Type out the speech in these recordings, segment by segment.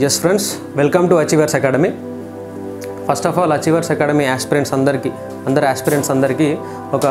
yes friends welcome to achievers academy first of all achievers academy aspirants అందరికీ అందరు aspirants అందరికీ ఒక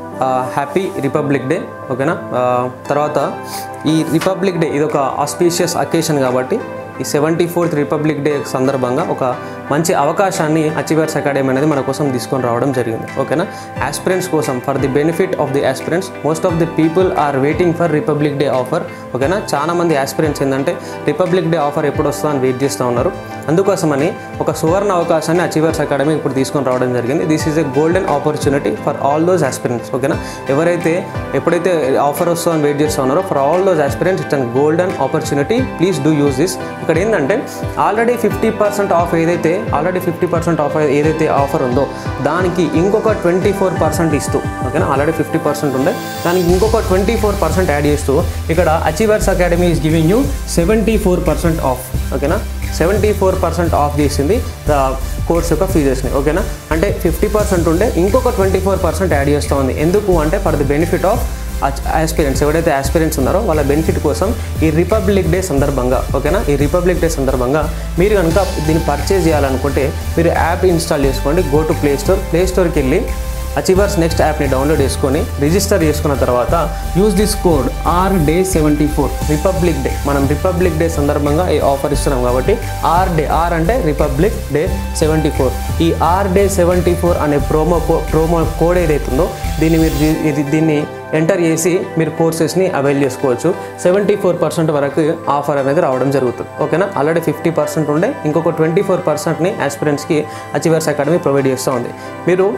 happy republic day ఓకేనా ఆ, తర్వాత ఈ రిపబ్లిక్ డే ఇది ఒక ఆస్పీషియస్ అకేషన్ కాబట్టి ఈ సెవెంటీ ఫోర్త్ రిపబ్లిక్ డే సందర్భంగా ఒక మంచి అవకాశాన్ని అచీవర్స్ అకాడమీ అనేది మన కోసం తీసుకొని రావడం జరిగింది ఓకేనా ఆస్పిరెంట్స్ కోసం for the benefit of the aspirants most of the people are waiting for republic day offer ఓకేనా చాలా మంది ఆస్పిరెంట్స్ ఏంటంటే రిపబ్లిక్ డే ఆఫర్ ఎప్పుడు వస్తుందో అని వెయిట్ చేస్తూ ఉన్నారు అందుకోసమని ఒక సువర్ణ అవకాశాన్ని అచీవర్స్ అకాడమీ ఇప్పుడు తీసుకొని రావడం జరిగింది this is a golden opportunity for all those aspirants ఓకేనా ఎవరైతే ఎప్పుడైతే ఆఫర్ వస్తుందో అని వెయిట్ చేస్తూ ఉన్నారో for all those aspirants it's an golden opportunity please do use this ఇక్కడ ఏంటంటే ఆల్రెడీ ఫిఫ్టీ పర్సెంట్ ఆఫ్ ఏదైతే ఆల్రెడీ ఫిఫ్టీ పర్సెంట్ ఆఫ్ ఏదైతే ఆఫర్ ఉందో దానికి ఇంకొక ట్వంటీ ఫోర్ పర్సెంట్ ఇస్తూ ఓకేనా ఆల్రెడీ ఫిఫ్టీ పర్సెంట్ ఉండే దానికి ఇంకొక ట్వంటీ ఫోర్ పర్సెంట్ యాడ్ చేస్తూ ఇక్కడ achievers academy is giving you seventy four percent off ఓకేనా సెవెంటీ ఫోర్ పర్సెంట్ ఆఫ్ చేసింది కోర్స్ యొక్క ఫీజెస్ని ఓకేనా అంటే ఫిఫ్టీ పర్సెంట్ ఉండే ఇంకొక ట్వంటీ ఫోర్ పర్సెంట్ యాడ్ చేస్తూ ఉంది ఎందుకు అంటే for the benefit of aspirants ఎవరైతే ఆస్పిరెంట్స్ ఉన్నారో వాళ్ళ బెనిఫిట్ కోసం ఈ రిపబ్లిక్ డే సందర్భంగా ఓకేనా ఈ రిపబ్లిక్ డే సందర్భంగా మీరు కనుక దీన్ని పర్చేజ్ చేయాలనుకుంటే మీరు యాప్ ఇన్స్టాల్ చేసుకోండి go to play store play స్టోర్కి వెళ్ళి అచీవర్స్ నెక్స్ట్ యాప్ని డౌన్లోడ్ చేసుకొని రిజిస్టర్ చేసుకున్న తర్వాత use this code R day seventy four republic day మనం రిపబ్లిక్ డే సందర్భంగా ఈ ఆఫర్ ఇస్తున్నాం కాబట్టి ఆర్ డే ఆర్ అంటే రిపబ్లిక్ డే సెవెంటీ ఫోర్ ఈ ఆర్ డే సెవెంటీ ఫోర్ అనే ప్రోమో కో ప్రోమో కోడ్ ఏదైతుందో దీన్ని మీరు జీ- ఇది దీన్ని ఎంటర్ చేసి మీరు కోర్సెస్ని అవైల్ చేసుకోవచ్చు సెవెంటీ ఫోర్ పర్సెంట్ వరకు ఆఫర్ అనేది రావడం జరుగుతుంది ఓకేనా ఆల్రెడీ ఫిఫ్టీ పర్సెంట్ ఉండే ఇంకొక ట్వంటీ ఫోర్ పర్సెంట్ని ఆస్పిరెంట్స్కి అచీవర్స్ అకాడమీ ప్రొవైడ్ చేస్తూ ఉంది మీరు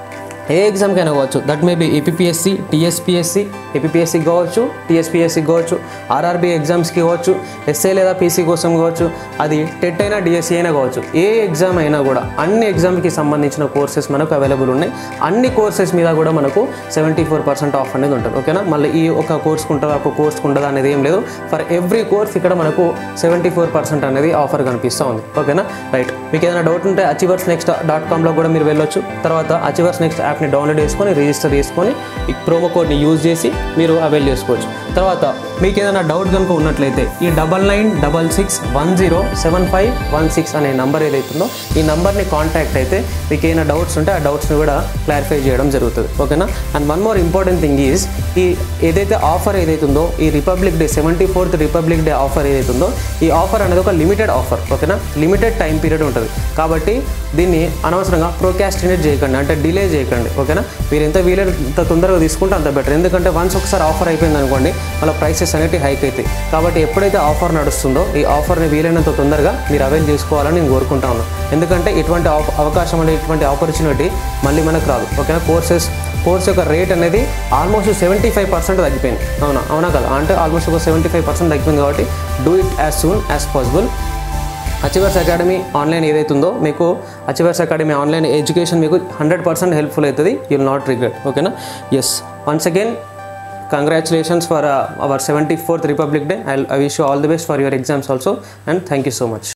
ఏ ఎగ్జామ్కైనా కావచ్చు that may be APSC TSPSC APSC కావచ్చు టీఎస్పిఎస్సి కావచ్చు ఆర్ఆర్బీ ఎగ్జామ్స్కి కావచ్చు ఎస్ఏ లేదా పీసీ కోసం కావచ్చు అది టెట్ అయినా డిఎస్సి అయినా కావచ్చు ఏ ఎగ్జామ్ అయినా కూడా అన్ని ఎగ్జామ్కి సంబంధించిన కోర్సెస్ మనకు అవైలబుల్ ఉన్నాయి అన్ని కోర్సెస్ మీద కూడా మనకు సెవెంటీ ఫోర్ పర్సెంట్ ఆఫ్ అనేది ఉంటుంది ఓకేనా మళ్ళీ ఈ ఒక కోర్స్కి ఉంటుందా ఒక కోర్స్కి ఉంటుందా అనేది ఏం లేదు ఫర్ ఎవ్రీ కోర్స్ ఇక్కడ మనకు సెవెంటీ ఫోర్ పర్సెంట్ అనేది ఆఫర్ కనిపిస్తూ ఉంది ఓకేనా రైట్ మీకు ఏదైనా డౌట్ ఉంటే అచీవర్స్ నెక్స్ట్ డాట్ కామ్లో కూడా మీరు వెళ్ళొచ్చు తర్వాత అచీవర్స్ నెక్స్ట్ యాప్ని డౌన్లోడ్ చేసుకొని రిజిస్టర్ చేసుకొని ఈ ప్రోమో కోడ్ని యూజ్ చేసి మీరు అవైల్ చేసుకోవచ్చు తర్వాత మీకు ఏదైనా డౌట్ కనుక ఉన్నట్లయితే ఈ double nine double six one zero seven five one six అనే నంబర్ ఏదైతుందో ఈ నంబర్ని కాంటాక్ట్ అయితే మీకు ఏమైనా డౌట్స్ ఉంటే ఆ డౌట్స్ని కూడా క్లారిఫై చేయడం జరుగుతుంది ఓకేనా and one more important thing is ఈ ఏదైతే ఆఫర్ ఏదైతుందో ఈ republic day seventy fourth republic day offer ఏదైతుందో ఈ ఆఫర్ అనేది ఒక లిమిటెడ్ ఆఫర్ ఓకేనా లిమిటెడ్ టైం పీరియడ్ ఉంటుంది కాబట్టి దీన్ని అనవసరంగా ప్రోకాస్టినేట్ చేయకండి అంటే డిలే చేయకండి ఓకేనా మీరు ఎంత వీలైనంత తొందరగా తీసుకుంటే అంత బెటర్ ఎందుకంటే వన్స్ ఒకసారి ఆఫర్ అయిపోయింది అనుకోండి మళ్ళీ ప్రైసెస్ అనేవి హైక్ అవుతాయి కాబట్టి ఎప్పుడైతే ఆఫర్ నడుస్తుందో ఈ ఆఫర్ని వీలైనంత తొందరగా మీరు అవైల్ చేసుకోవాలని నేను కోరుకుంటా ఉన్నాను ఎందుకంటే ఇటువంటి అవ- అవకాశం అనేది ఇటువంటి ఆపర్చునిటీ మళ్ళీ మనకు రాదు ఓకేనా కోర్సెస్ కోర్స్ యొక్క రేట్ అనేది ఆల్మోస్ట్ సెవెంటీ ఫైవ్ పర్సెంట్ తగ్గిపోయింది అవునా అవునా కదా అంటే ఆల్మోస్ట్ ఒక సెవెంటీ ఫైవ్ పర్సెంట్ తగ్గిపోయింది కాబట్టి do it as soon as possible achievers academy online ఏదైతే ఉందో మీకు అచీవర్స్ అకాడమీ ఆన్లైన్ ఎడ్యుకేషన్ మీకు హండ్రెడ్ పర్సెంట్ హెల్ప్ఫుల్ అవుతుంది యుల్ నాట్ రిగ్రెట్ ఓకేనా yes once again congratulations for our seventy fourth republic day I I wish you all the best for your exams also and thank you so much